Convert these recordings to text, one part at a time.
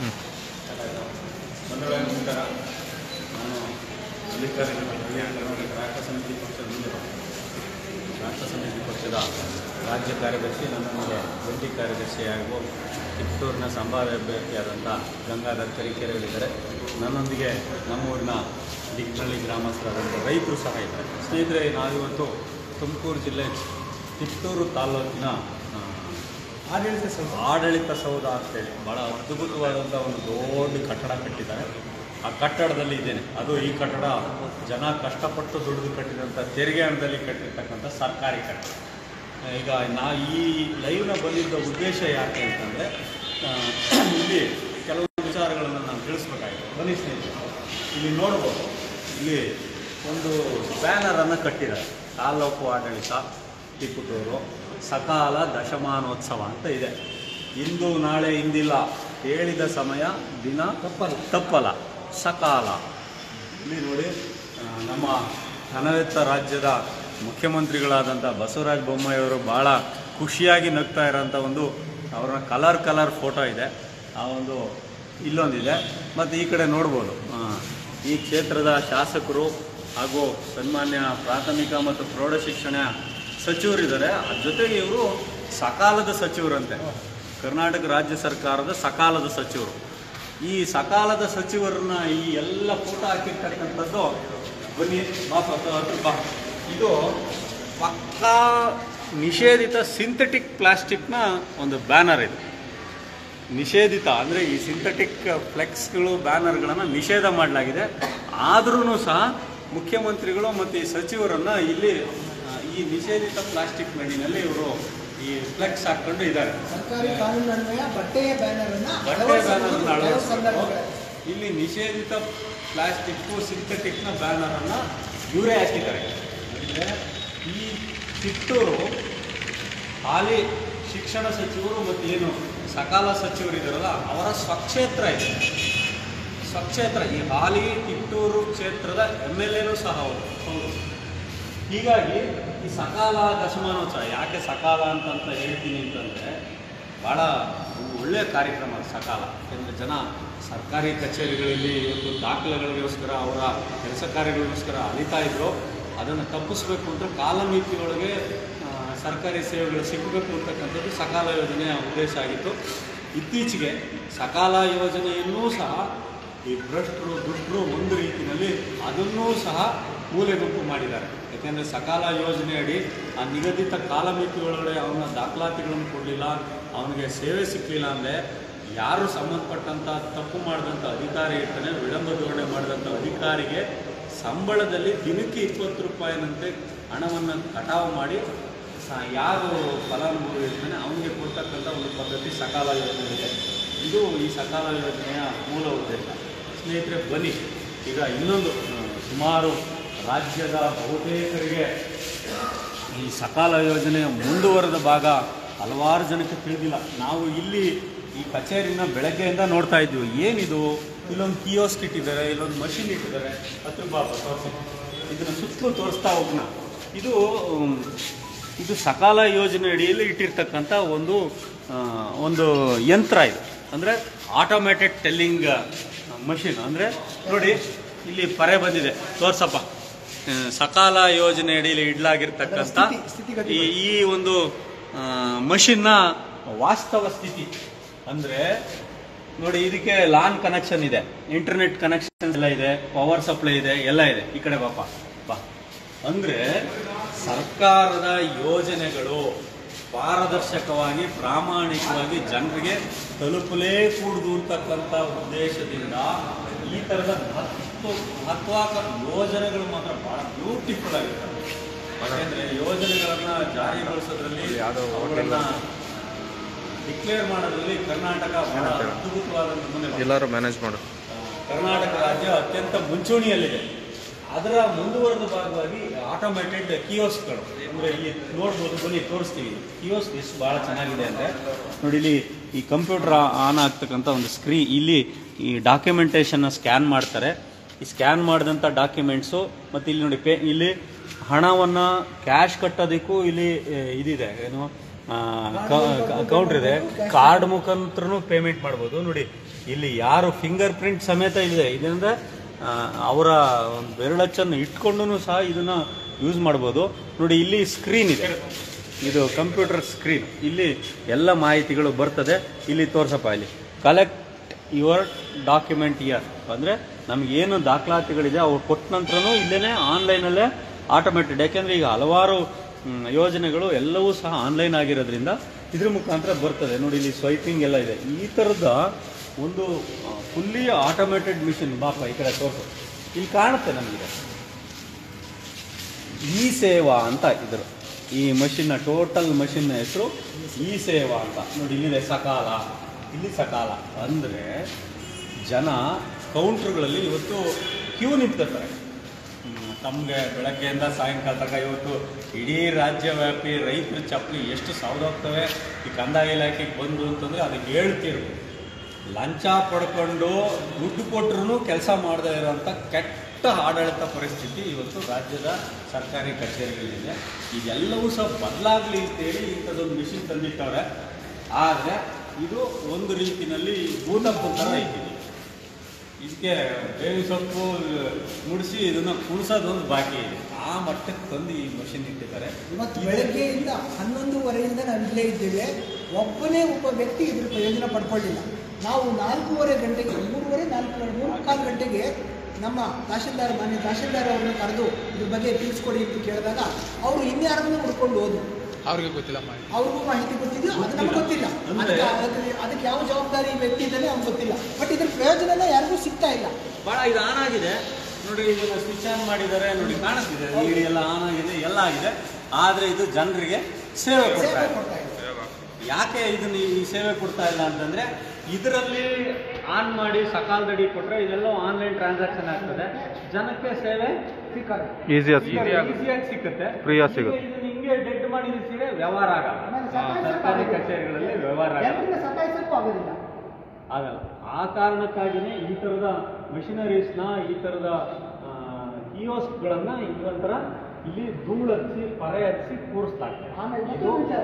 ಬಂಧುಗಳೇ ನಮಸ್ಕಾರ ನಾನು ಮಲ್ಲಿಕಾರ್ಜುನ ಖರ್ಗೆ ಅಂಗನವಾಡಿ ರಾಷ್ಟ್ರ ಸಮಿತಿ ಪಕ್ಷದ ಮುಂದೆ ರಾಷ್ಟ್ರ ಸಮಿತಿ ಪಕ್ಷದ ರಾಜ್ಯ ಕಾರ್ಯದರ್ಶಿ ನನ್ನೊಂದಿಗೆ ಜಂಟಿ ಕಾರ್ಯದರ್ಶಿ ಹಾಗೂ ಕಿತ್ತೂರಿನ ಸಂಭಾವ್ಯ ಅಭ್ಯರ್ಥಿಯಾದಂಥ ಗಂಗಾಧರ್ ತರೀಕೆರೆಗಳಿದ್ದಾರೆ ನನ್ನೊಂದಿಗೆ ನಮ್ಮ ಊರಿನ ದಿಗ್ನಳ್ಳಿ ಗ್ರಾಮಸ್ಥರಾದಂಥ ರೈತರು ಸಹ ಇದ್ದಾರೆ ಸ್ನೇಹಿತರೆ ನಾವಿವತ್ತು ತುಮಕೂರು ಜಿಲ್ಲೆ ಕಿತ್ತೂರು ತಾಲೂಕಿನ ಆ, ಆಡಳಿತ ಸೌಧ ಆಡಳಿತ ಸೌಧ ಅಂತೇಳಿ ಭಾಳ ಅದ್ಭುತವಾದಂಥ ಒಂದು ದೊಡ್ಡ ಕಟ್ಟಡ ಕಟ್ಟಿದ್ದಾರೆ ಆ ಕಟ್ಟಡದಲ್ಲಿ ಇದ್ದೇನೆ ಅದು ಈ ಕಟ್ಟಡ ಜನ ಕಷ್ಟಪಟ್ಟು ದುಡಿದು ಕಟ್ಟಿದಂಥ ತೆರಿಗೆ ಹಣದಲ್ಲಿ ಕಟ್ಟಿರ್ತಕ್ಕಂಥ ಸರ್ಕಾರಿ ಕಟ್ಟಡ ಈಗ ನಾ ಈ ಲೈವ್ನ ಬಂದಿದ್ದ ಉದ್ದೇಶ ಯಾಕೆ ಅಂತಂದರೆ ಇಲ್ಲಿ ಕೆಲವು ವಿಚಾರಗಳನ್ನು ನಾನು ತಿಳಿಸ್ಬೇಕಾಗಿದೆ ಬನ್ನಿ ಸ್ನೇಹಿತರೆ ಇಲ್ಲಿ ನೋಡ್ಬೋದು ಇಲ್ಲಿ ಒಂದು ಬ್ಯಾನರನ್ನು ಕಟ್ಟಿದ್ದಾರೆ ತಾಲೂಕು ಆಡಳಿತ ತಿಪ್ಪುಟೂರು ಸಕಾಲ ದಶಮಾನೋತ್ಸವ ಅಂತ ಇದೆ ಇಂದು ನಾಳೆ ಇಂದಿಲ್ಲ ಹೇಳಿದ ಸಮಯ ದಿನ ತಪ್ಪಲ್ಲ. ತಪ್ಪಲ್ಲ ಸಕಾಲ ಇಲ್ಲಿ ನೋಡಿ ಆ, ನಮ್ಮ ಘನವೆತ್ತ ರಾಜ್ಯದ ಮುಖ್ಯಮಂತ್ರಿಗಳಾದಂಥ ಬಸವರಾಜ ಬೊಮ್ಮಾಯಿಯವರು ಭಾಳ ಖುಷಿಯಾಗಿ ನಗ್ತಾ ಇರೋಂಥ ಒಂದು ಅವರ ಕಲರ್ ಕಲರ್ ಫೋಟೋ ಇದೆ ಆ ಒಂದು ಇಲ್ಲೊಂದಿದೆ ಮತ್ತು ಈ ಕಡೆ ನೋಡ್ಬೋದು ಆ, ಈ ಕ್ಷೇತ್ರದ ಶಾಸಕರು ಹಾಗೂ ಸನ್ಮಾನ್ಯ ಪ್ರಾಥಮಿಕ ಮತ್ತು ಪ್ರೌಢಶಿಕ್ಷಣ ಸಚಿವರಿದ್ದಾರೆ ಅದ್ರ ಜೊತೆಗೆ ಇವರು ಸಕಾಲದ ಸಚಿವರಂತೆ ಕರ್ನಾಟಕ ರಾಜ್ಯ ಸರ್ಕಾರದ ಸಕಾಲದ ಸಚಿವರು ಈ ಸಕಾಲದ ಸಚಿವರನ್ನ ಈ ಎಲ್ಲ ಫೋಟೋ ಹಾಕಿರ್ತಕ್ಕಂಥದ್ದು ಬನ್ನಿ ಬಾ ಪಾಪ, ಹತ್ರ ಬಾ ಇದು ಪಕ್ಕಾ ನಿಷೇಧಿತ ಸಿಂಥೆಟಿಕ್ ಪ್ಲಾಸ್ಟಿಕ್ನ ಒಂದು ಬ್ಯಾನರ್ ಇದು ನಿಷೇಧಿತ ಅಂದರೆ ಈ ಸಿಂಥೆಟಿಕ್ ಫ್ಲೆಕ್ಸ್ಗಳು ಬ್ಯಾನರ್ಗಳನ್ನು ನಿಷೇಧ ಮಾಡಲಾಗಿದೆ ಆದ್ರೂ ಸಹ ಮುಖ್ಯಮಂತ್ರಿಗಳು ಮತ್ತು ಈ ಸಚಿವರನ್ನು ಇಲ್ಲಿ ಆ, ಈ ನಿಷೇಧಿತ ಪ್ಲಾಸ್ಟಿಕ್ ಮಣ್ಣಿನಲ್ಲಿ ಇವರು ಈ ಫ್ಲೆಕ್ಸ್ ಹಾಕ್ಕೊಂಡು ಇದ್ದಾರೆ ಸರ್ಕಾರಿ ಕಾನೂನು ಅನ್ವಯ ಬಟ್ಟೆಯ ಬ್ಯಾನರ್ ಅನ್ನ ಬಟ್ಟೆ ಹಲವು ಬ್ಯಾನರ್ ಸಂದರ್ಭ- ಹಲವು ಸಂದರ್ಭಗಳಲ್ಲಿ ಇಲ್ಲಿ ನಿಷೇಧಿತ ಪ್ಲಾಸ್ಟಿಕ್ಕು ಸಿಂಥೆಟಿಕ್ನ ಬ್ಯಾನರನ್ನು ಇವರೇ ಹಾಕಿದ್ದಾರೆ ಅಂದರೆ ಈ ಕಿತ್ತೂರು ಹಾಲಿ ಶಿಕ್ಷಣ ಸಚಿವರು ಮತ್ತು ಏನು ಸಕಾಲ ಸಚಿವರಿದ್ದಾರಲ್ಲ ಅವರ ಸ್ವಕ್ಷೇತ್ರ ಇದೆ ಸ್ವಕ್ಷೇತ್ರ ಈ ಹಾಲಿ ಕಿತ್ತೂರು ಕ್ಷೇತ್ರದ ಎಮ್ ಎಲ್ ಎನೂ ಸಹ ಅವರು ಹೌದು ಹೀಗಾಗಿ ಈ ಸಕಾಲ ದಶಮಾನೋತ್ಸವ ಯಾಕೆ ಸಕಾಲ ಅಂತ ಅಂತ ಹೇಳ್ತೀನಿ ಅಂತಂದರೆ ಭಾಳ ಒಂದು ಒಳ್ಳೆಯ ಕಾರ್ಯಕ್ರಮ ಅದು ಸಕಾಲ ಯಾಕೆಂದರೆ ಜನ ಸರ್ಕಾರಿ ಕಚೇರಿಗಳಲ್ಲಿ ಇವತ್ತು ದಾಖಲೆಗಳಿಗೋಸ್ಕರ ಅವರ ಕೆಲಸ ಕಾರ್ಯಗಳಿಗೋಸ್ಕರ ಅಲಿತಾ ಇದ್ರು ಅದನ್ನು ತಪ್ಪಿಸ್ಬೇಕು ಅಂತ ಕಾಲಮಿತಿಯೊಳಗೆ ಆ, ಸರ್ಕಾರಿ ಸೇವೆಗಳು ಸಿಗಬೇಕು ಅಂತಕ್ಕಂಥದ್ದು ಸಕಾಲ ಯೋಜನೆಯ ಉದ್ದೇಶ ಆಗಿತ್ತು ಇತ್ತೀಚೆಗೆ ಸಕಾಲ ಯೋಜನೆಯನ್ನೂ ಸಹ ಈ ಭ್ರಷ್ಟರು ದುಷ್ಟರು ಒಂದು ರೀತಿಯಲ್ಲಿ ಅದನ್ನೂ ಸಹ ಮೂಲೆಗುಂಪು ಮಾಡಿದ್ದಾರೆ ಯಾಕೆಂದರೆ ಸಕಾಲ ಯೋಜನೆ ಅಡಿ ಆ ನಿಗದಿತ ಕಾಲಮಿತಿ ಒಳಗಡೆ ಅವನ ದಾಖಲಾತಿಗಳನ್ನು ಕೊಡಲಿಲ್ಲ ಅವನಿಗೆ ಸೇವೆ ಸಿಕ್ಕಲಿಲ್ಲ ಅಂದರೆ ಯಾರು ಸಂಬಂಧಪಟ್ಟಂಥ ತಪ್ಪು ಮಾಡಿದಂಥ ಅಧಿಕಾರಿ ಇರ್ತಾನೆ ವಿಳಂಬ ಧೋರಣೆ ಮಾಡಿದಂಥ ಅಧಿಕಾರಿಗೆ ಸಂಬಳದಲ್ಲಿ ದಿನಕ್ಕೆ ಇಪ್ಪತ್ತು ರೂಪಾಯಿನಂತೆ ಹಣವನ್ನು ಕಟಾವು ಮಾಡಿ ಸ- ಯಾರು ಫಲಾನುಭವಿ ಇರ್ತಾನೆ ಅವನಿಗೆ ಕೊಡ್ತಕ್ಕಂಥ ಒಂದು ಪದ್ಧತಿ ಸಕಾಲ ಯೋಜನೆ ಇದೆ ಇದು ಈ ಸಕಾಲ ಯೋಜನೆಯ ಮೂಲ ಉದ್ದೇಶ ಸ್ನೇಹಿತರೆ ಬನ್ನಿ ಈಗ ಇನ್ನೊಂದು ಆ, ಸುಮಾರು ರಾಜ್ಯದ ಬಹುತೇಕರಿಗೆ ಈ ಸಕಾಲ ಯೋಜನೆಯ ಮುಂದುವರೆದ ಭಾಗ ಹಲವಾರು ಜನಕ್ಕೆ ತಿಳಿದಿಲ್ಲ ನಾವು ಇಲ್ಲಿ ಈ ಕಚೇರಿನ ಬೆಳಗ್ಗೆಯಿಂದ ನೋಡ್ತಾ ಇದ್ವಿ ಏನಿದು ಇಲ್ಲೊಂದು ಕಿಯೋಸ್ಕ್ ಇಟ್ಟಿದ್ದಾರೆ ಇಲ್ಲೊಂದು ಮಷಿನ್ ಇಟ್ಟಿದ್ದಾರೆ ಹತ್ರ ಬಾಬಾ ತೋರಿಸಿ ಇದನ್ನು ಸುತ್ತಲೂ ತೋರಿಸ್ತಾ ಹೋಗೋಣ ಇದು ಉಮ್, ಇದು ಸಕಾಲ ಯೋಜನೆ ಅಡಿಯಲ್ಲಿ ಇಟ್ಟಿರ್ತಕ್ಕಂಥ ಒಂದು ಆ, ಒಂದು ಯಂತ್ರ ಇದು ಅಂದರೆ ಆಟೋಮೇಟೆಡ್ ಟೆಲ್ಲಿಂಗ್ ಮಷಿನ್ ಅಂದರೆ ನೋಡಿ ಇಲ್ಲಿ ಪರೆ ಬಂದಿದೆ ತೋರ್ಸಪ್ಪ ಆ, ಸಕಾಲ ಯೋಜನೆ ಅಡಿಯಲ್ಲಿ ಇಡ್ಲಾಗಿರ್ತಕ್ಕಂಥ ಸ್ಥಿತಿ- ಸ್ಥಿತಿಗತಿ ಈ ಈ ಒಂದು ಮಷಿನ್ನ ವಾಸ್ತವ ಸ್ಥಿತಿ ಅಂದರೆ ನೋಡಿ ಇದಕ್ಕೆ ಲಾನ್ ಕನೆಕ್ಷನ್ ಇದೆ ಇಂಟರ್ನೆಟ್ ಕನೆಕ್ಷನ್ ಎಲ್ಲ ಇದೆ ಪವರ್ ಸಪ್ಲೈ ಇದೆ ಎಲ್ಲ ಇದೆ ಈ ಕಡೆ ಬಾಪ ಬಾ ಅಂದರೆ ಸರ್ಕಾರದ ಯೋಜನೆಗಳು ಪಾರದರ್ಶಕವಾಗಿ ಪ್ರಾಮಾಣಿಕವಾಗಿ ಜನರಿಗೆ ತಲುಪಲೇ ಕೂಡುದು ಅಂತಕ್ಕಂಥ ಉದ್ದೇಶದಿಂದ ಈ ಥರದ ಹತ್ತು ಮಹತ್ವಾಕ ಯೋಜನೆಗಳು ಮಾತ್ರ ಬಹಳ ಬ್ಯೂಟಿಫುಲ್ ಆಗಿರ್ತವೆ ಯಾಕೆಂದ್ರೆ ಯೋಜನೆಗಳನ್ನ ಜಾರಿಗೊಳಿಸೋದ್ರಲ್ಲಿ ಅವುಗಳನ್ನ ಡಿಕ್ಲೇರ್ ಮಾಡೋದ್ರಲ್ಲಿ ಕರ್ನಾಟಕ ಬಹಳ ಅದ್ಭುತವಾದ ನಮೂನೆ ಮಾಡಿದೆ. ಎಲ್ಲರೂ ಮ್ಯಾನೇಜ್ ಮಾಡು ಆ, ಕರ್ನಾಟಕ ರಾಜ್ಯ ಅತ್ಯಂತ ಮುಂಚೂಣಿಯಲ್ಲಿದೆ ಅದರ ಮುಂದುವರೆದ ಭಾಗವಾಗಿ ಆಟೋಮೇಟೆಡ್ ಕಿಯೋಸ್ಕ್ಗಳು ಅಂದರೆ ಇಲ್ಲಿ ನೋಡ್ಬೋದು ಬನ್ನಿ ತೋರಿಸ್ತೀವಿ ಕಿಯೋಸ್ಕ್ ಎಷ್ಟು ಭಾಳ ಚೆನ್ನಾಗಿದೆ ಅಂದರೆ ನೋಡಿ ಇಲ್ಲಿ ಈ ಕಂಪ್ಯೂಟರ್ ಆನ್ ಆಗ್ತಕ್ಕಂಥ ಒಂದು ಸ್ಕ್ರೀ ಇಲ್ಲಿ ಈ ಡಾಕ್ಯುಮೆಂಟೇಷನ್ನ ಸ್ಕ್ಯಾನ್ ಮಾಡ್ತಾರೆ ಈ ಸ್ಕ್ಯಾನ್ ಮಾಡಿದಂಥ ಡಾಕ್ಯುಮೆಂಟ್ಸು ಮತ್ತು ಇಲ್ಲಿ ನೋಡಿ ಪೇ ಇಲ್ಲಿ ಹಣವನ್ನು ಕ್ಯಾಶ್ ಕಟ್ಟೋದಕ್ಕೂ ಇಲ್ಲಿ ಆ, ಇದಿದೆ ಏನು ಕೌಂಟ್ರ್ ಇದೆ ಕಾರ್ಡ್ ಮುಖಾಂತರನು ಪೇಮೆಂಟ್ ಮಾಡ್ಬೋದು ನೋಡಿ ಇಲ್ಲಿ ಯಾರು ಫಿಂಗರ್ ಪ್ರಿಂಟ್ ಸಮೇತ ಇದೆ ಇದರಿಂದ ಆ, ಅವರ ಒಂದು ಬೆರಳಚ್ಚನ್ನು ಇಟ್ಕೊಂಡು ಸಹ ಇದನ್ನ ಯೂಸ್ ಮಾಡ್ಬೋದು ನೋಡಿ ಇಲ್ಲಿ ಸ್ಕ್ರೀನ್ ಇದೆ ಇದು ಕಂಪ್ಯೂಟರ್ ಸ್ಕ್ರೀನ್ ಇಲ್ಲಿ ಎಲ್ಲ ಮಾಹಿತಿಗಳು ಬರ್ತದೆ ಇಲ್ಲಿ ತೋರ್ಸಪ್ಪ ಇಲ್ಲಿ ಕಲೆಕ್ಟ್ ಯುವರ್ ಡಾಕ್ಯುಮೆಂಟ್ ಇಯರ್ ಅಂದರೆ ನಮಗೇನು ದಾಖಲಾತಿಗಳಿದೆ ಅವ್ರು ಕೊಟ್ಟ ನಂತರನೂ ಇಲ್ಲೇ ಆನ್ಲೈನಲ್ಲೇ ಆಟೋಮೆಟೆಡ್ ಯಾಕೆಂದರೆ ಈಗ ಹಲವಾರು ಮ್, ಯೋಜನೆಗಳು ಎಲ್ಲವೂ ಸಹ ಆನ್ಲೈನ್ ಆಗಿರೋದ್ರಿಂದ ಇದ್ರ ಮುಖಾಂತರ ಬರ್ತದೆ ನೋಡಿ ಇಲ್ಲಿ ಸ್ವೈಪಿಂಗ್ ಎಲ್ಲ ಇದೆ ಈ ಥರದ ಒಂದು ಫುಲ್ಲಿ ಆಟೋಮೇಟೆಡ್ ಮಿಷಿನ್ ಬಾಪ ಈ ಕಡೆ ತೋರಿಸು ಇಲ್ಲಿ ಕಾಣುತ್ತೆ ನಮಗೆ ಇ ಸೇವಾ ಅಂತ ಇದ್ರು ಈ ಮಷಿನ್ನ ಟೋಟಲ್ ಮಷಿನ್ ಹೆಸರು ಇ ಸೇವಾ ಅಂತ ನೋಡಿ ಇಲ್ಲಿದೆ ಸಕಾಲ ಇಲ್ಲಿ ಸಕಾಲ ಅಂದರೆ ಜನ ಕೌಂಟ್ರುಗಳಲ್ಲಿ ಇವತ್ತು ಕ್ಯೂ ನಿಂತಿರ್ತಾರೆ ತಮಗೆ ಬೆಳಗ್ಗೆಯಿಂದ ಸಾಯಂಕಾಲ ತನಕ ಇವತ್ತು ಇಡೀ ರಾಜ್ಯವ್ಯಾಪಿ ರೈತರ ಚಪ್ಪಲಿ ಎಷ್ಟು ಹೋಗ್ತವೆ ಈ ಕಂದಾಯ ಇಲಾಖೆಗೆ ಬಂದು ಅಂತಂದರೆ ಅದಕ್ಕೆ ಹೇಳ್ತಿರು ಲಂಚ ಪಡ್ಕೊಂಡು ದುಡ್ಡು ಕೊಟ್ಟರು ಕೆಲಸ ಮಾಡದೇ ಇರೋಂಥ ಕೆಟ್ಟ ಆಡಳಿತ ಪರಿಸ್ಥಿತಿ ಇವತ್ತು ರಾಜ್ಯದ ಸರ್ಕಾರಿ ಕಚೇರಿಗಳಿದೆ ಇದೆಲ್ಲವೂ ಸಹ ಬದಲಾಗಲಿ ಅಂತೇಳಿ ಇಂಥದ್ದೊಂದು ಮಿಷಿನ್ ತಂದಿಟ್ಟವ್ರೆ ಆದರೆ ಇದು ಒಂದು ರೀತಿಯಲ್ಲಿ ಭೂತಪ್ಪು ಥರ ಐತಿದೆ ಇದಕ್ಕೆ ಬೇವಿನ ಸೊಪ್ಪು ಮುಡಿಸಿ ಇದನ್ನು ಕುಣಿಸೋದೊಂದು ಬಾಕಿ ಇದೆ ಆ ಮಟ್ಟಕ್ಕೆ ತಂದು ಈ ಮಷಿನ್ ಇಟ್ಟಿದ್ದಾರೆ ಇವತ್ತು ಬೆಳಗ್ಗೆಯಿಂದ ಹನ್ನೊಂದುವರೆಯಿಂದ ನಾವು ಇಲ್ಲೇ ಇದ್ದೇವೆ ಒಬ್ಬನೇ ಒಬ್ಬ ವ್ಯಕ್ತಿ ಇದ್ರ ಪ್ರಯೋಜನ ಪಡ್ಕೊಳ್ಳಿಲ್ಲ ನಾವು ನಾಲ್ಕೂವರೆ ಗಂಟೆಗೆ ಮೂರುವರೆ ನಾಲ್ಕೂವರೆ ಮೂರು ಕಾಲು ಗಂಟೆಗೆ ನಮ್ಮ ತಹಶೀಲ್ದಾರ್ ಮಾನ್ಯ ತಹಶೀಲ್ದಾರ್ ಅವ್ರನ್ನ ಕರೆದು ಇದ್ರ ಬಗ್ಗೆ ತಿಳಿಸ್ಕೊಡಿ ಅಂತ ಕೇಳಿದಾಗ ಅವರು ಇನ್ಯಾರನ್ನ ಹುಡ್ಕೊಂಡು ಹೋದ್ರು ಅವ್ರಿಗೆ ಗೊತ್ತಿಲ್ಲ ಮಾಡಿ ಅವ್ರಿಗೂ ಮಾಹಿತಿ ಗೊತ್ತಿದೆಯೋ ಅದು ನಮ್ಗೆ ಗೊತ್ತಿಲ್ಲ ಅಂದ್ರೆ- ಅದಕ್ಕೆ ಅದಕ್ಕೆ- ಅದಕ್ಕೆ ಯಾವ ಜವಾಬ್ದಾರಿ ವ್ಯಕ್ತಿ ಇದ್ದಾನೆ ಅವ್ನಿಗೆ ಗೊತ್ತಿಲ್ಲ ಬಟ್ ಇದ್ರ ಪ್ರಯೋಜನ ಯಾರಿಗೂ ಸಿಗ್ತಾ ಇಲ್ಲ ಭಾಳ ಇದು ಆನ್ ಆಗಿದೆ ನೋಡಿ ಇದನ್ನು ಸ್ವಿಚ್ ಆನ್ ಮಾಡಿದ್ದಾರೆ ನೋಡಿ ಕಾಣಿಸ್ತಿದೆ ನೀಡಿ ಎಲ್ಲ ಆನ್ ಆಗಿದೆ ಎಲ್ಲ ಆಗಿದೆ ಆದರೆ ಇದು ಜನರಿಗೆ ಸೇವೆ ಕೊಡ್ತಾ ಸೇವೆ ಇದೆ ಕೊಡ್ತಾ ಇದೆ ಯಾಕೆ ಇದನ್ನ ಈ ಸೇವೆ ಕೊಡ್ತಾ ಇಲ್ಲ ಅಂತಂದ್ರೆ ಇದರಲ್ಲಿ ಆನ್ ಮಾಡಿ ಸಕಾಲದಡಿ ಕೊಟ್ರೆ ಇದೆಲ್ಲ ಆನ್ಲೈನ್ ಟ್ರಾನ್ಸಾಕ್ಷನ್ ಆಗ್ತದೆ ಜನಕ್ಕೆ ಸೇವೆ ಸಿಕ್ಕಾಗ ಈಸಿಯಾಗಿ ಈಸಿಯಾಗಿ ಸಿಕ್ಕುತ್ತೆ Free ಆಗಿ ಸಿಗುತ್ತೆ. ಈಗ ಇದನ್ನ ಹಿಂಗೆ ಡೆಡ್ ಮಾಡಿ ನಿಲ್ಸಿದ್ರೆ ವ್ಯವಹಾರ ಆಗಲ್ಲ ಆಮೇಲೆ ಸಕಾಲ ಸರ್ಕಾರಿ ಕಚೇರಿಗಳಲ್ಲಿ ವ್ಯವಹಾರ ಆಗಲ್ಲ ಜನರನ್ನ ಸತಾಯಿಸಕ್ಕೂ ಆಗೋದಿಲ್ಲ ಆಗಲ್ಲ ಆ ಕಾರಣಕ್ಕಾಗಿನೇ ಈ ಥರದ ಮಿಷನರೀಸ್ನ ಈ ಥರದ ಕಿಯೋಸ್ಕ್ಗಳನ್ನ ಇದೊಂಥರ ಇಲ್ಲಿ ಧೂಳು ಹಚ್ಚಿ ಪರೆ ಹಚ್ಚಿ ಕೂರಿಸ್ಲಾಗ್ತದೆ ಆಮೇಲೆ ಇದು ಮತ್ತೊಂದು ವಿಚಾರ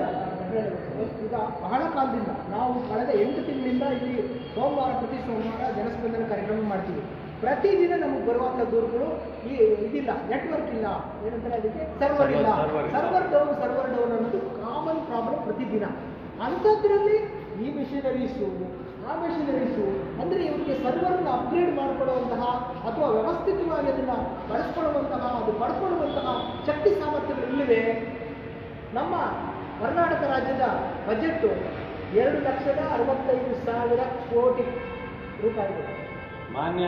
ಈಗ ಬಹಳ ಕಾಲದಿಂದ ನಾವು ಕಳೆದ ಎಂಟು ತಿಂಗಳಿಂದ ಇಲ್ಲಿ ಸೋಮವಾರ ಪ್ರತಿ ಸೋಮವಾರ ಜನಸ್ಪಂದನ ಕಾರ್ಯಕ್ರಮ ಮಾಡ್ತೀವಿ ಪ್ರತಿದಿನ ನಮಗೆ ಬರುವಂಥ ದೂರುಗಳು ಈ ಇದಿಲ್ಲ ನೆಟ್ವರ್ಕ್ ಇಲ್ಲ ಏನಂತಾರೆ ಅದಕ್ಕೆ ಸರ್ವರ್ ಇಲ್ಲ Server ಇಲ್ಲ. ಸರ್ವರ್ ಡೌನ್ ಸರ್ವರ್ ಡೌನ್ ಅನ್ನೋದು ಕಾಮನ್ ಪ್ರಾಬ್ಲಮ್ ಪ್ರತಿದಿನ ಅಂಥದ್ರಲ್ಲಿ ಈ ಮಿಷನರೀಸು ಆ ಮಿಷನರೀಸು ಅಂದರೆ ಇವರಿಗೆ ಸರ್ವರ್ನ ಅಪ್ಗ್ರೇಡ್ ಮಾಡಿಕೊಡುವಂತಹ ಅಥವಾ ವ್ಯವಸ್ಥಿತವಾಗಿ ಅದನ್ನು ಬಳಸ್ಕೊಳ್ಳುವಂತಹ ಅದು ಪಡ್ಕೊಳ್ಳುವಂತಹ ಶಕ್ತಿ ಸಾಮರ್ಥ್ಯಗಳು ಇಲ್ಲಿವೆ ನಮ್ಮ ಕರ್ನಾಟಕ ರಾಜ್ಯದ ಬಜೆಟ್ಟು ಎರಡು ಲಕ್ಷದ ಅರವತ್ತೈದು ಸಾವಿರ ಕೋಟಿ ರೂಪಾಯಿಗಳು ಮಾನ್ಯ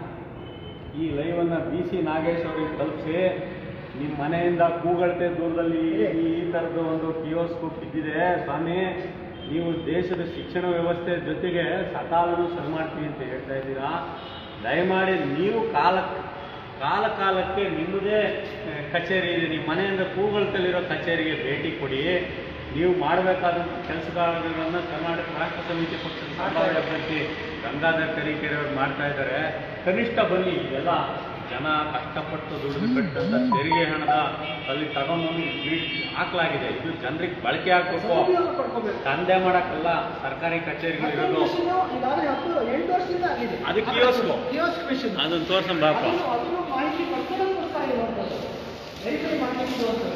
ಈ ಲೈವನ್ನು ಬಿ ಸಿ ನಾಗೇಶ್ ಅವರಿಗೆ ತಲುಪಿಸಿ ನಿಮ್ಮ ಮನೆಯಿಂದ ಕೂಗಳತೆ ದೂರದಲ್ಲಿ ಈ ಈ ಥರದ್ದು ಒಂದು ಕಿಯೋಸ್ಕು ಬಿದ್ದಿದೆ ಸ್ವಾಮಿ ನೀವು ದೇಶದ ಶಿಕ್ಷಣ ವ್ಯವಸ್ಥೆ ಜೊತೆಗೆ ಸಕಾಲನು ಸರಿ ಮಾಡ್ತೀವಿ ಅಂತ ಹೇಳ್ತಾ ಇದ್ದೀರಾ ದಯಮಾಡಿ ನೀವು ಕಾಲಕ್ಕೆ ಕಾಲ ಕಾಲಕ್ಕೆ ನಿಮ್ಮದೇ ಆ, ಕಚೇರಿ ಇದೆ ನಿಮ್ಮ ಮನೆಯಿಂದ ಕೂಗಳತಲ್ಲಿರೋ ಕಚೇರಿಗೆ ಭೇಟಿ ಕೊಡಿ ನೀವು ಮಾಡಬೇಕಾದಂಥ ಕೆಲಸಗಾರರನ್ನು ಕರ್ನಾಟಕ ರಾಷ್ಟ್ರ ಸಮಿತಿ ಪಕ್ಷದ ಸಂಭಾವ್ಯ ಅಭ್ಯರ್ಥಿ ಗಂಗಾಧರ್ ತರೀಕೆರೆ ಅವರು ಮಾಡ್ತಾ ಇದ್ದಾರೆ ಕನಿಷ್ಠ ಬನ್ನಿ ಇದೆಲ್ಲ ಜನ ಕಷ್ಟಪಟ್ಟು ದುಡಿದು ಕಟ್ಟಂತ ತೆರಿಗೆ ಹಣದ ಅಲ್ಲಿ ತಗೊಂಡು ಹಾಕಲಾಗಿದೆ ಇದು ಜನರಿಗೆ ಬಳಕೆ ಆಗಬೇಕು ಸದುಪಯೋಗ ಪಡ್ಕೋಬೇಕು ದಂಧೆ ಮಾಡಕ್ಕಲ್ಲ ಸರ್ಕಾರಿ ಕಚೇರಿಗಳಿರೋದು ಈಗಾಗಲೇ ಹತ್ತು ಎಂಟು ವರ್ಷದಿಂದ ಆಗಿದೆ ಅದು ಕಿಯೋಸ್ಕು. ಕಿಯೋಸ್ಕ್ ಮಿಷನ್ ಅದನ್ನು ತೋರ್ಸಂ ಬಾಪ ಅದನ್ನು ಅದನ್ನು ಮಾಹಿತಿ ಪಡ್ಕೊಳ್ಳೋದಕ್ಕೋಸ್ಕರ ಇರುವಂಥದ್ದು ವೆರಿಫೈ ಮಾಡಲಿಕ್ಕೆ ಇರುವಂಥದ್ದು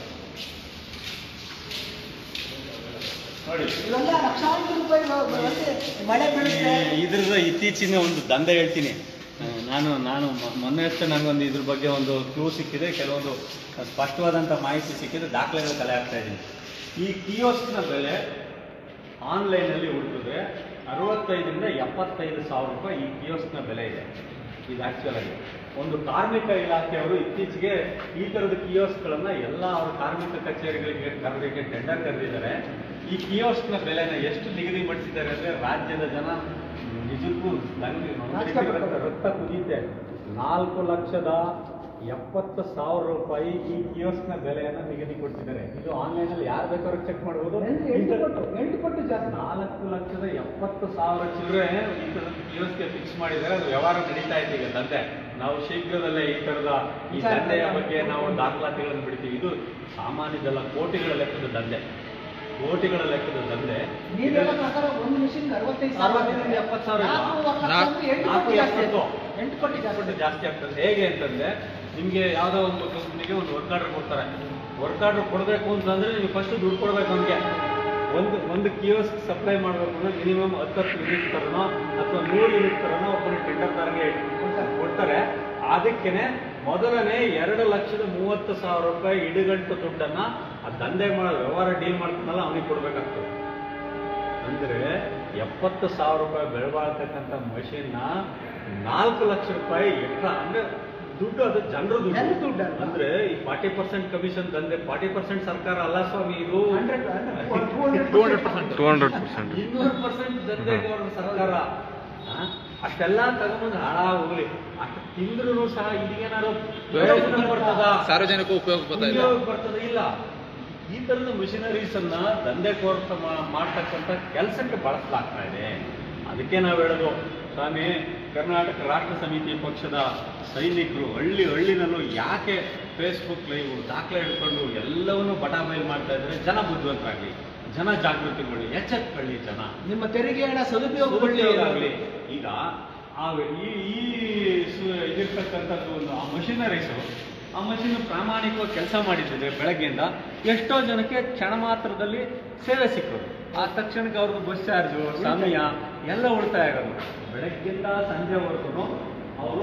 ನೋಡಿ ಇವೆಲ್ಲ ಲಕ್ಷಾಂತರ ರೂಪಾಯಿ ವ್ಯವಸ್ಥೆ ಮಳೆ ಬೀಳುತ್ತೆ ಈ- ಇದ್ರದ್ದು ಇತ್ತೀಚಿನ ಒಂದು ದಂಧೆ ಹೇಳ್ತೀನಿ ಆ, ನಾನು ನಾನು ಮ- ಮೊನ್ನೆ ಅಷ್ಟೇ ನನಗೊಂದು ಇದ್ರ ಬಗ್ಗೆ ಒಂದು ಕ್ಲೂ ಸಿಕ್ಕಿದೆ ಕೆಲವೊಂದು ಸ್ಪಷ್ಟವಾದಂಥ ಮಾಹಿತಿ ಸಿಕ್ಕಿದೆ ದಾಖಲೆಗಳು ಕಲೆ ಆಗ್ತಾ ಇದ್ದೀನಿ ಈ ಕಿಯೋಸ್ಕ್ನ ಬೆಲೆ ಆನ್ಲೈನಲ್ಲಿ ಹುಡುಕಿದ್ರೆ ಅರವತ್ತೈದರಿಂದ ಎಪ್ಪತ್ತೈದು ಸಾವಿರ ರೂಪಾಯಿ ಈ ಕಿಯೋಸ್ಕ್ನ ಬೆಲೆ ಇದೆ ಇದು ಆ್ಯಕ್ಚುಲ್ ಆಗಿ ಒಂದು ಕಾರ್ಮಿಕ ಇಲಾಖೆಯವರು ಇತ್ತೀಚೆಗೆ ಈ ಥರದ ಕಿಯೋಸ್ಕ್ಗಳನ್ನು ಎಲ್ಲ ಅವರ ಕಾರ್ಮಿಕ ಕಚೇರಿಗಳಿಗೆ ಕರೆದಕ್ಕೆ ಟೆಂಡರ್ ಕರೆದಿದ್ದಾರೆ ಈ ಕಿಯೋಸ್ಕ್ನ ಬೆಲೆನ ಎಷ್ಟು ನಿಗದಿ ಮಾಡಿಸಿದ್ದಾರೆ ಅಂದರೆ ರಾಜ್ಯದ ಜನ ನಿಜಕ್ಕೂ ನನಗೆ ಒಂದು ರೀತಿ ರಕ್ತ ರಕ್ತ ಕುದಿಯುತ್ತೆ ನಾಲ್ಕು ಲಕ್ಷದ ಎಪ್ಪತ್ತು ಸಾವಿರ ರೂಪಾಯಿ ಈ ಕಿಯೋಸ್ಕ್ನ ಬೆಲೆಯನ್ನು ನಿಗದಿಪಡಿಸಿದ್ದಾರೆ ಇದು ಆನ್ಲೈನಲ್ಲಿ ಯಾರು ಬೇಕಾದ್ರೂ ಚೆಕ್ ಮಾಡ್ಬೋದು ಎಂಟು ಎಂಟು ಪಟ್ಟು ಎಂಟು ಪಟ್ಟು ಜಾಸ್ತಿ ನಾಲ್ಕು ಲಕ್ಷದ ಎಪ್ಪತ್ತು ಸಾವಿರ ಚಿಲ್ಲರೆ ಈ ಥರದ ಕಿಯೋಸ್ಗೆ ಫಿಕ್ಸ್ ಮಾಡಿದ್ದಾರೆ ಅದು ವ್ಯವಹಾರ ನಡೀತಾ ಇದೆ ಈಗ ದಂಧೆ ನಾವು ಶೀಘ್ರದಲ್ಲೇ ಈ ಥರದ ಈ ದಂಧೆಯ ಬಗ್ಗೆ ನಾವು ದಾಖಲಾತಿಗಳನ್ನು ಬಿಡ್ತೀವಿ ಇದು ಸಾಮಾನ್ಯದಲ್ಲ ಕೋಟಿಗಳ ಲೆಕ್ಕದ ದಂಧೆ ಕೋಟಿಗಳ ಲೆಕ್ಕದ ದಂಧೆ ನೀವು ಹೇಳೋ ಪ್ರಕಾರ ಒಂದು ಮಿಷಿನ್ ಅರವತ್ತೈದು ಅರವತ್ತರಿಂದ ಎಪ್ಪತ್ತು ಸಾವಿರ ಇಲ್ಲ. ನಾಲ್ಕು ವರ್ಷ ನಾಲ್ಕು- ಅಂದ್ರೆ ಎಂಟು ನಾಲ್ಕು ಕೋಟಿ ಜಾಸ್ತಿ ಎಪ್ಪತ್ತು. ಆಯ್ತು. ಎಂಟು ಕೋಟಿ ಜಾಸ್ತಿ ಜಾಸ್ತಿ ಜಾಸ್ತಿ ಆಗ್ತದೆ ಹೇಗೆ ಅಂತಂದ್ರೆ ನಿಮಗೆ ಯಾವುದೋ ಒಂದು ಕಂಪ್ನಿಗೆ ಒಂದು ವರ್ಕ್ ಆರ್ಡರ್ ಕೊಡ್ತಾರೆ ವರ್ಕ್ ಆರ್ಡರ್ ಕೊಡಬೇಕು ಅಂತಂದ್ರೆ ನೀವು ಫಸ್ಟ್ ದುಡ್ಡು ಕೊಡ್ಬೇಕು ಅವ್ನಿಗೆ ಒಂದು ಒಂದು ಕಿಯೋಸ್ಕ್ ಸಪ್ಲೈ ಮಾಡಬೇಕು ಅಂದ್ರೆ ಮಿನಿಮಮ್ ಹತ್ತತ್ತು ಯೂನಿಟ್ ತರನೋ ಅಥವಾ ನೂರು ಯೂನಿಟ್ ತರನೋ ಒಬ್ಬರು ಟೆಂಡರ್ದಾರ್ಗೆ ಕೊಡ್ತಾರೆ ಅದಕ್ಕೇನೆ ಮೊದಲನೇ ಎರಡು ಲಕ್ಷದ ಮೂವತ್ತು ಸಾವಿರ ರೂಪಾಯಿ ಇಡುಗಂಟು ದುಡ್ಡನ್ನ ಆ ದಂಧೆ ಮಾಡೋ ವ್ಯವಹಾರ ಡೀಲ್ ಮಾಡ್ತಾನಲ್ಲ ಅವನಿಗೆ ಕೊಡ್ಬೇಕಾಗ್ತದೆ ಅಂದ್ರೆ ಎಪ್ಪತ್ತು ಸಾವಿರ ರೂಪಾಯಿ ಬೆಲೆ ಬಾಳ್ತಕ್ಕಂಥ ಮಷೀನ್ನ ನಾಲ್ಕು ಲಕ್ಷ ರೂಪಾಯಿ ಎಕ್ಸ್ಟ್ರಾ ಅಂದ್ರೆ ದುಡ್ಡು ಅದು ಜನರ ಜನರ ದುಡ್ಡು ದುಡ್ಡು ಅಲ್ಲ. ಅಂದ್ರೆ ಈ ಫಾರ್ಟಿ ಪರ್ಸೆಂಟ್ ಕಮಿಷನ್ ತಂದೆ ಫಾರ್ಟಿ ಪರ್ಸೆಂಟ್ ಸರ್ಕಾರ ಅಲ್ಲ ಸ್ವಾಮಿ ಇದು hundred two hundred percent two hundred percent ಇನ್ನೂರು ಪರ್ಸೆಂಟ್ ದಂಧೆಗೌರರ ಸರ್ಕಾರ ಆ? ಅಷ್ಟೆಲ್ಲ ತಗೊಂಬಂದು ಹಾಳಾಗಿ ಹೋಗ್ಲಿ ಅಷ್ಟು ತಿಂದ್ರು ಸಹ ಇದಕ್ಕೇನಾದ್ರು ಪ್ರಯೋಜನ ಬರ್ತದ ಸಾರ್ವಜನಿಕ ಉಪಯೋಗ ಬರ್ತಾ ಇಲ್ಲ ಉಪಯೋಗ ಬರ್ತದೆ ಇಲ್ಲ ಈ ತರದ ಮಿಷನರೀಸ್ ಅನ್ನ ದಂಧೆ ಕೋರ್ತ ಮಾಡ್ತಕ್ಕಂಥ ಕೆಲಸಕ್ಕೆ ಬಳಸಲಾಗ್ತಾ ಇದೆ ಅದಕ್ಕೆ ನಾವು ಹೇಳೋದು ಸ್ವಾಮಿ ಕರ್ನಾಟಕ ರಾಷ್ಟ್ರ ಸಮಿತಿ ಪಕ್ಷದ ಸೈನಿಕರು ಹಳ್ಳಿ ಹಳ್ಳಿನಲ್ಲೂ ಯಾಕೆ ಫೇಸ್ಬುಕ್ ಲೈವ್ ದಾಖಲೆ ಹಿಡ್ಕೊಂಡು ಎಲ್ಲವನ್ನೂ ಬಟಾಬೈಲ್ ಮಾಡ್ತಾ ಇದ್ದಾರೆ ಜನ ಬುದ್ಧಿವಂತರಾಗಲಿ ಜನ ಜಾಗೃತಿಗೊಳ್ಳಿ ಎಚ್ಚೆತ್ಕೊಳ್ಳಿ ಜನ ನಿಮ್ಮ ತೆರಿಗೆ ಹಣ ಸದುಪಯೋಗಗೊಳ್ಳಿ ಆಗಲಿ ಈಗ ಆ ಈ ಈ ಸು- ಇದಿರ್ತಕ್ಕಂಥದ್ದು ಒಂದು ಆ ಮಷಿನರೀಸು ಆ ಮಷಿನ್ ಪ್ರಾಮಾಣಿಕವಾಗಿ ಕೆಲಸ ಮಾಡಿದ್ರೆ ಬೆಳಗ್ಗೆಯಿಂದ ಎಷ್ಟೋ ಜನಕ್ಕೆ ಕ್ಷಣ ಮಾತ್ರದಲ್ಲಿ ಸೇವೆ ಸಿಕ್ಕೋದು ಆ ತಕ್ಷಣಕ್ಕೆ ಅವ್ರದ್ದು ಬಸ್ ಚಾರ್ಜು ಸಮಯ ಎಲ್ಲ ಉಳಿತಾಯ ಆಗೋದು ಬೆಳಗ್ಗಿಂದ ಸಂಜೆವರೆಗೂ ಅವರು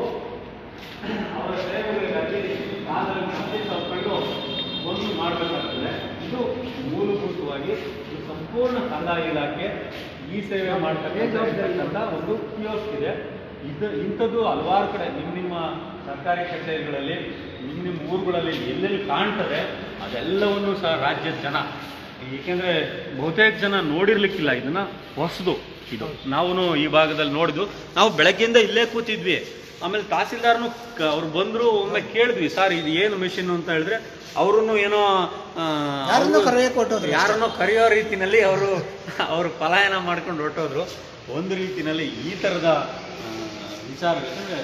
ಅವರ ಸೇವೆಗಳಿಗಾಗಿ ಕಾಲಲ್ಲಿ ಹತ್ತಿ ತಗೊಂಡು ಒಂದು ಮಾಡಬೇಕಾಗ್ತದೆ ಇದು ಮೂಲಭೂತವಾಗಿ ಇದು ಸಂಪೂರ್ಣ ಕಂದಾಯ ಇಲಾಖೆ ಈ ಸೇವೆ ಮಾಡ್ತಕ್ಕಂಥ ಒಂದು ಕಿಯೋಸ್ಕ್ ಇದೆ ಇದು ಇಂಥದ್ದು ಹಲವಾರು ಕಡೆ ನಿಮ್ಮ ನಿಮ್ಮ ಸರ್ಕಾರಿ ಕಚೇರಿಗಳಲ್ಲಿ ನಿಮ್ಮ ನಿಮ್ಮ ಊರುಗಳಲ್ಲಿ ಎಲ್ಲೆಲ್ಲಿ ಕಾಣ್ತದೆ ಅದೆಲ್ಲವನ್ನೂ ಸಹ ರಾಜ್ಯದ ಜನ ಏಕೆಂದ್ರೆ ಬಹುತೇಕ ಜನ ನೋಡಿರ್ಲಿಕ್ಕಿಲ್ಲ ಇದನ್ನ ಹೊಸದು ಇದು ನಾವು ಈ ಭಾಗದಲ್ಲಿ ನೋಡಿದ್ವು ನಾವು ಬೆಳಗ್ಗೆಯಿಂದ ಇಲ್ಲೇ ಕೂತಿದ್ವಿ ಆಮೇಲೆ ತಹಸೀಲ್ದಾರ್ನು ಕ- ಅವ್ರು ಬಂದ್ರು ಒಮ್ಮೆ ಕೇಳಿದ್ವಿ ಸರ್ ಇದು ಏನು ಮೆಷಿನ್ ಅಂತ ಹೇಳಿದ್ರೆ ಅವ್ರನ್ನು ಏನೋ ಆ, ಯಾರನ್ನೋ ಅವ್ರು- ಕರೆಯಕ್ಕೆ ಹೊರ್ಟೋದ್ರು. ಯಾರನ್ನೋ ಕರೆಯೋ ರೀತಿನಲ್ಲಿ ಅವರು ಅವರು ಪಲಾಯನ ಮಾಡ್ಕೊಂಡು ಹೊರಟೋದ್ರು ಒಂದು ರೀತಿನಲ್ಲಿ ಈ ಥರದ ಆ, ವಿಚಾರ ಯಾಕಂದ್ರೆ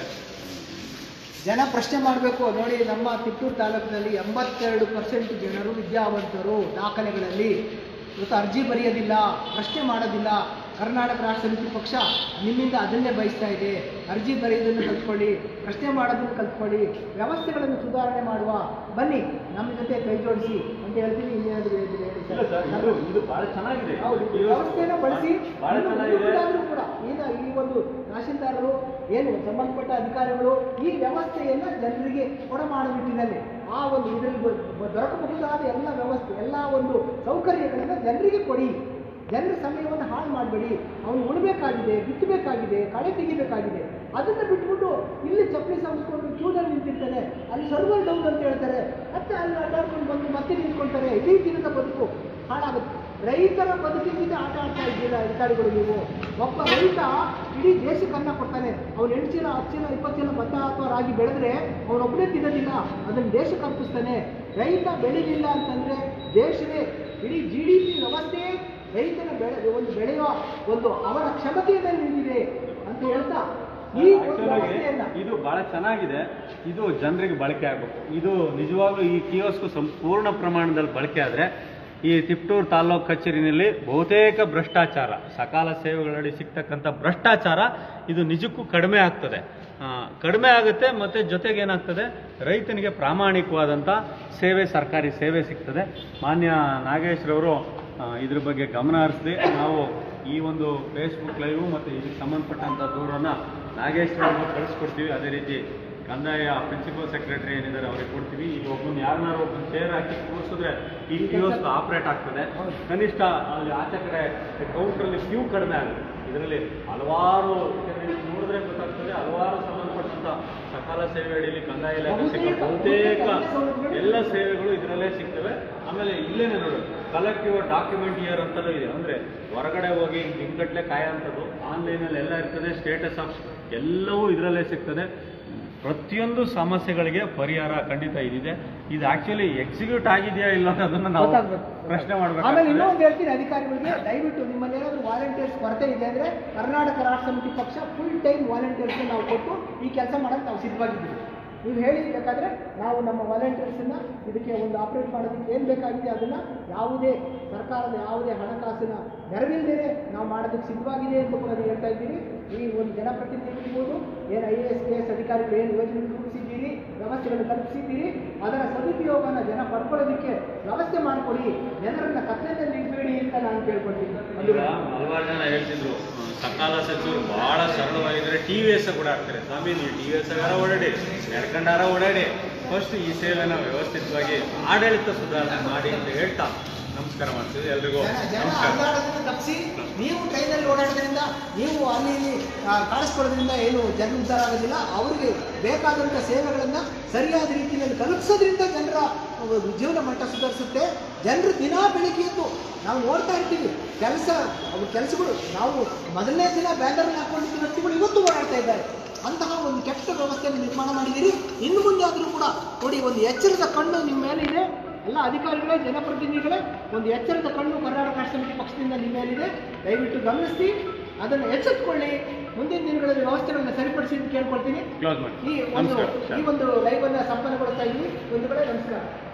ಜನ ಪ್ರಶ್ನೆ ಮಾಡಬೇಕು ನೋಡಿ ನಮ್ಮ ತಿಪ್ಪೂರು ತಾಲೂಕಿನಲ್ಲಿ ಎಂಬತ್ತೆರಡು ಪರ್ಸೆಂಟ್ ಜನರು ವಿದ್ಯಾವಂತರು ದಾಖಲೆಗಳಲ್ಲಿ ಇವತ್ತು ಅರ್ಜಿ ಬರೆಯೋದಿಲ್ಲ ಪ್ರಶ್ನೆ ಮಾಡೋದಿಲ್ಲ ಕರ್ನಾಟಕ ರಾಷ್ಟ್ರ ಸಮಿತಿ ಪಕ್ಷ ನಿಮ್ಮಿಂದ ಅದನ್ನೇ ಬಯಸ್ತಾ ಇದೆ ಅರ್ಜಿ ಬರೆಯೋದನ್ನು ಕಲ್ತ್ಕೊಳ್ಳಿ ಪ್ರಶ್ನೆ ಮಾಡೋದನ್ನು ಕಲ್ತ್ಕೊಳ್ಳಿ ವ್ಯವಸ್ಥೆಗಳನ್ನು ಸುಧಾರಣೆ ಮಾಡುವ ಬನ್ನಿ ನಮ್ಮ ಜೊತೆ ಕೈ ಜೋಡಿಸಿ ಅಂತ ಹೇಳ್ತೀನಿ ಇನ್ನೇನಾದ್ರು ಹೇಳಿದ್ರೆ ಹೇಳಿ ಇಲ್ಲ ಸರ್ ಇದು ಇದು ಬಹಳ ಚೆನ್ನಾಗಿದೆ ಹೌದು ಈ ವ್ಯವಸ್ಥೆನ ಬಳಸಿ ಬಹಳ ಇನ್ನು ಚೆನ್ನಾಗಿದೆ ಮುಂದಾದ್ರೂ ಕೂಡ ಈಗ ಈ ಒಂದು ತಹಶೀಲ್ದಾರರು ಏನು ಸಂಬಂಧಪಟ್ಟ ಅಧಿಕಾರಿಗಳು ಈ ವ್ಯವಸ್ಥೆಯನ್ನ ಜನರಿಗೆ ಕೊಡಮಾಡುವ ನಿಟ್ಟಿನಲ್ಲಿ ಆ ಒಂದು ಇದರಲ್ಲಿ ಬ- ಬ- ದೊರಕಬಹುದಾದ ಎಲ್ಲ ವ್ಯವಸ್ಥೆ ಎಲ್ಲ ಒಂದು ಸೌಕರ್ಯಗಳನ್ನ ಜನರಿಗೆ ಕೊಡಿ ಜನರ ಸಮಯವನ್ನು ಹಾಳು ಮಾಡಬೇಡಿ ಅವನು ಉಳ್ಬೇಕಾಗಿದೆ ಬಿತ್ತಬೇಕಾಗಿದೆ ಕಳೆ ತೆಗಿಬೇಕಾಗಿದೆ ಅದನ್ನ ಬಿಟ್ಬಿಟ್ಟು ಇಲ್ಲಿ ಚಪ್ಪಲಿ ಸಂಸ್ಕೊಂಡು ಕ್ಯೂನಲ್ಲಿ ನಿಂತಿರ್ತಾನೆ ಅಲ್ಲಿ ಸರ್ವರ್ ಡೌನ್ ಅಂತ ಹೇಳ್ತಾರೆ ಮತ್ತೆ ಅಲ್ಲಿ ಅಡ್ಡಾಡ್ಕೊಂಡು ಬಂದು ಮತ್ತೆ ನಿಂತ್ಕೊಳ್ತಾರೆ ಇಡೀ ದಿನದ ಬದುಕು ಹಾಳಾಗುತ್ತೆ ರೈತರ ಬದುಕಿನಿಂದ ಆಟ ಆಡ್ತಾ ಇದ್ದೀರಾ ಅಧಿಕಾರಿಗಳು ನೀವು ಒಬ್ಬ ರೈತ ಇಡೀ ದೇಶಕ್ಕೆ ಅನ್ನ ಕೊಡ್ತಾನೆ ಅವ್ನು ಎಂಟು ಚೀಲ ಹತ್ತು ಚೀಲ ಇಪ್ಪತ್ತು ಚೀಲ ಭತ್ತ ಅಥವಾ ರಾಗಿ ಬೆಳೆದ್ರೆ ಅವನೊಬ್ಬನೇ ತಿನ್ನೋದಿಲ್ಲ ಅದನ್ನು ದೇಶಕ್ಕೆ ಅರ್ಪಿಸ್ತಾನೆ ರೈತ ಬೆಳಿಲಿಲ್ಲ ಅಂತಂದ್ರೆ ದೇಶವೇ ಇಡೀ ಜಿ ಡಿ ಪಿ ವ್ಯವಸ್ಥೆ ರೈತನ ಬೆಳೆ ಒಂದು ಬೆಳೆಯುವ ಒಂದು ಅವರ ಕ್ಷಮತೆಯಿಂದ ನಿಂತಿದೆ ಅಂತ ಹೇಳ್ತಾ ಈ ಒಂದು Actually, ವ್ಯವಸ್ಥೆಯನ್ನ ಇದು ಬಹಳ ಚೆನ್ನಾಗಿದೆ ಇದು ಜನರಿಗೆ ಬಳಕೆ ಆಗಬೇಕು ಇದು ನಿಜವಾಗ್ಲೂ ಈ ಕಿಯೋಸ್ಕು ಸಂಪೂರ್ಣ ಪ್ರಮಾಣದಲ್ಲಿ ಬಳಕೆ ಆದರೆ ಈ ತಿಪ್ಟೂರು ತಾಲ್ಲೂಕು ಕಚೇರಿನಲ್ಲಿ ಬಹುತೇಕ ಭ್ರಷ್ಟಾಚಾರ ಸಕಾಲ ಸೇವೆಗಳಡಿ ಸಿಗ್ತಕ್ಕಂಥ ಭ್ರಷ್ಟಾಚಾರ ಇದು ನಿಜಕ್ಕೂ ಕಡಿಮೆ ಆಗ್ತದೆ ಆ, ಕಡಿಮೆ ಆಗುತ್ತೆ ಮತ್ತೆ ಜೊತೆಗೆ ಏನಾಗ್ತದೆ ರೈತನಿಗೆ ಪ್ರಾಮಾಣಿಕವಾದಂಥ ಸೇವೆ ಸರ್ಕಾರಿ ಸೇವೆ ಸಿಗ್ತದೆ ಮಾನ್ಯ ನಾಗೇಶ್ರವರು ಆ, ಇದ್ರ ಬಗ್ಗೆ ಗಮನ ಹರಿಸದೆ ನಾವು ಈ ಒಂದು ಫೇಸ್ಬುಕ್ ಲೈವ್ ಮತ್ತು ಇದಕ್ಕೆ ಸಂಬಂಧಪಟ್ಟಂಥ ದೂರನ್ನು ನಾಗೇಶ್ ಅವ್ರಿಗೆ ಕಳಿಸ್ಕೊಡ್ತೀವಿ ಅದೇ ರೀತಿ ಕಂದಾಯ ಪ್ರಿನ್ಸಿಪಲ್ ಸೆಕ್ರೆಟರಿ ಏನಿದ್ದಾರೆ ಅವ್ರಿಗೆ ಕೊಡ್ತೀವಿ ಈಗ ಒಬ್ಬನ ಯಾರನ್ನಾರು ಒಬ್ಬನ ಚೇರ್ ಹಾಕಿ ಕೂರಿಸಿದ್ರೆ ಈ ಕಿಯೋಸ್ಕ್ ಆಪರೇಟ್ ಆಗ್ತದೆ ಕನಿಷ್ಠ ಅಲ್ಲಿ ಆಚೆ ಕಡೆ ಕೌಂಟ್ರಲ್ಲಿ ಕ್ಯೂ ಕಡಿಮೆ ಆಗುತ್ತೆ ಇದರಲ್ಲಿ ಹಲವಾರು ಯಾಕಂದ್ರೆ ಇಲ್ಲಿ ನೋಡಿದ್ರೆ ಗೊತ್ತಾಗ್ತದೆ ಹಲವಾರು ಸಂಬಂಧಪಟ್ಟಂತ ಸಕಾಲ ಸೇವೆ ಅಡಿಯಲ್ಲಿ ಕಂದಾಯ ಇಲಾಖೆ ಸಿಕ್ಕ ಬಹುತೇಕ ಎಲ್ಲ ಸೇವೆಗಳು ಇದರಲ್ಲೇ ಸಿಗ್ತವೆ ಆಮೇಲೆ ಇಲ್ಲೇನೆ ನೋಡು ಕಲೆಕ್ಟಿವ್ ಡಾಕ್ಯುಮೆಂಟ್ ಇಯರ್ ಅಂತಲೂ ಇದೆ ಅಂದ್ರೆ ಹೊರಗಡೆ ಹೋಗಿ ದಿನಗಟ್ಲೆ ಕಾಯೋಂಥದ್ದು ಆನ್ಲೈನಲ್ಲಿ ಎಲ್ಲ ಇರ್ತದೆ ಸ್ಟೇಟಸ್ ಆಫ್ ಎಲ್ಲವೂ ಇದರಲ್ಲೇ ಸಿಗ್ತದೆ ಪ್ರತಿಯೊಂದು ಸಮಸ್ಯೆಗಳಿಗೆ ಪರಿಹಾರ ಖಂಡಿತ ಇದಿದೆ ಇದು ಆಕ್ಚುಲಿ ಎಕ್ಸಿಕ್ಯೂಟ್ ಆಗಿದೆಯಾ ಇಲ್ಲ ಅನ್ನೋದನ್ನ ನಾವು ಗೊತ್ತಾಗ್ಬೇಕು. ಪ್ರಶ್ನೆ ಆಮೇಲೆ ಮಾಡಬೇಕು ಇನ್ನೊಂದು ಹೇಳ್ತೀನಿ ಅಧಿಕಾರಿಗಳಿಗೆ ದಯವಿಟ್ಟು ನಿಮ್ಮಲ್ಲಿ ಏನಾದರೂ ವಾಲಂಟಿಯರ್ಸ್ ಕೊರತೆ ಇದೆ ಅಂದ್ರೆ ಕರ್ನಾಟಕ ರಾಷ್ಟ್ರ ಸಮಿತಿ ಪಕ್ಷ ಫುಲ್ ಟೈಮ್ ವಾಲಂಟಿಯರ್ಸ್ ನಾವು ಕೊಟ್ಟು ಈ ಕೆಲಸ ಮಾಡಕ್ಕೆ ನಾವು ಸಿದ್ಧವಾಗಿದ್ದೀವಿ ನೀವು ಹೇಳಿ ಬೇಕಾದ್ರೆ ನಾವು ನಮ್ಮ ವಾಲಂಟಿಯರ್ಸನ್ನ ಇದಕ್ಕೆ ಒಂದು ಆಪರೇಟ್ ಮಾಡೋದಕ್ಕೆ ಏನು ಬೇಕಾಗಿದೆ ಅದನ್ನ ಯಾವುದೇ ಸರ್ಕಾರದ ಯಾವುದೇ ಹಣಕಾಸಿನ ನೆರವಿಲ್ಲದೆ ನಾವು ಮಾಡೋದಕ್ಕೆ ಸಿದ್ಧವಾಗಿದೆ ಅಂತ ಕೂಡ ನಾನು ಹೇಳ್ತಾ ಇದ್ದೀನಿ ಈ ಒಂದು ಜನಪ್ರತಿನಿಧಿ ಇರ್ಬೋದು ಏನು I A S K S ಅಧಿಕಾರಿಗಳು ಏನು ಯೋಜನೆ ರೂಪಿಸಿದ್ದೀರಿ ವ್ಯವಸ್ಥೆಗಳನ್ನು ಕಲ್ಪಿಸಿದ್ದೀರಿ ಅದರ ಸದುಪಯೋಗನ ಜನ ಪಡ್ಕೊಳ್ಳೋದಕ್ಕೆ ವ್ಯವಸ್ಥೆ ಮಾಡಿಕೊಡಿ ಜನರನ್ನ ಕತ್ತಲೆಯಲ್ಲಿ ಇಡಬೇಡಿ ಅಂತ ನಾನು ಕೇಳ್ಕೊಳ್ತೀನಿ ಈಗ ಹಲವಾರು ಜನ ಹೇಳ್ತಿದ್ರು ಆ, ಸಕಾಲ ಸಚಿವರು ಬಹಳ ಸರಳವಾಗಿದ್ರೆ ಟಿ ವಿ ಎಸ್ ಕೂಡ ಆಗ್ತಾರೆ ಸ್ವಾಮಿ ನೀವು ಟಿ ವಿ ಎಸ್ ಆಗಾರ ಓಡಾಡಿ ನಡ್ಕಂಡಾರ ಓಡಾಡಿ ಫಸ್ಟ್ ಈ ಸೇವೆನ ವ್ಯವಸ್ಥಿತವಾಗಿ ಆಡಳಿತ ಸುಧಾರಣೆ ಮಾಡಿ ಅಂತ ಹೇಳ್ತಾ ನಮಸ್ಕಾರ ಮಾಡ್ತೀವಿ ಎಲ್ರಿಗೂ ಜನ ಜನ ನಮಸ್ಕಾರ ಅಲ್ಲಾಡೋದನ್ನ ತಪ್ಪಿಸಿ ನೀವು ಟ್ರೈನಲ್ಲಿ ಓಡಾಡೋದ್ರಿಂದ ನೀವು ಅಲ್ಲಿ ಇಲ್ಲಿ ಆ, ಕಾಣಿಸ್ಕೊಳ್ಳೋದ್ರಿಂದ ಏನು ಜನ ಉದ್ಧಾರ ಆಗೋದಿಲ್ಲ ಅವರಿಗೆ ಬೇಕಾದಂಥ ಸೇವೆಗಳನ್ನು ಸರಿಯಾದ ರೀತಿಯಲ್ಲಿ ತಲುಪಿಸೋದ್ರಿಂದ ಜನರ ಒಂದು ಜೀವನ ಮಟ್ಟ ಸುಧಾರಿಸುತ್ತೆ ಜನರು ದಿನಾ ಬೆಳಿಗ್ಗೆ ಎದ್ದು ನಾವು ನೋಡ್ತಾ ಇರ್ತೀವಿ ಕೆಲಸ ಅವ್ರ ಕೆಲಸಗಳು ನಾವು ಮೊದಲನೇ ದಿನ ಬ್ಯಾನರ್ ಹಾಕೊಂಡಿದ್ದ ವ್ಯಕ್ತಿಗಳು ಇವತ್ತು ಓಡಾಡ್ತಾ ಇದ್ದಾರೆ ಅಂತಹ ಒಂದು ಕೆಟ್ಟ ವ್ಯವಸ್ಥೆಯನ್ನು ನಿರ್ಮಾಣ ಮಾಡಿದ್ದೀರಿ ಇನ್ನು ಮುಂದೆ ಆದರೂ ಕೂಡ ನೋಡಿ ಒಂದು ಎಚ್ಚರದ ಕಣ್ಣು ನಿಮ್ಮ ಮೇಲೆ ಇದೆ ಎಲ್ಲ ಅಧಿಕಾರಿಗಳೇ ಜನಪ್ರತಿನಿಧಿಗಳೇ ಒಂದು ಎಚ್ಚರದ ಕಣ್ಣು ಕರ್ನಾಟಕ ರಾಷ್ಟ್ರ ಸಮಿತಿ ಪಕ್ಷದಿಂದ ನಿಮ್ಮ ಮೇಲಿದೆ ದಯವಿಟ್ಟು ಗಮನಿಸಿ ಅದನ್ನು ಎಚ್ಚೆತ್ತುಕೊಳ್ಳಿ ಮುಂದಿನ ದಿನಗಳಲ್ಲಿ ವ್ಯವಸ್ಥೆಗಳನ್ನು ಸರಿಪಡಿಸಿ ಅಂತ ಕೇಳ್ಕೊಳ್ತೀನಿ ಕ್ಲೋಸ್ ಮಾಡಿ ಈ ಒಂದು ನಮಸ್ಕಾರ ಈ ಒಂದು ಲೈವ್ ಅನ್ನ ಸಂಪನ್ನಗೊಳಿಸ್ತಾ ಇದ್ವಿ ಒಂದು ಕಡೆ ನಮಸ್ಕಾರ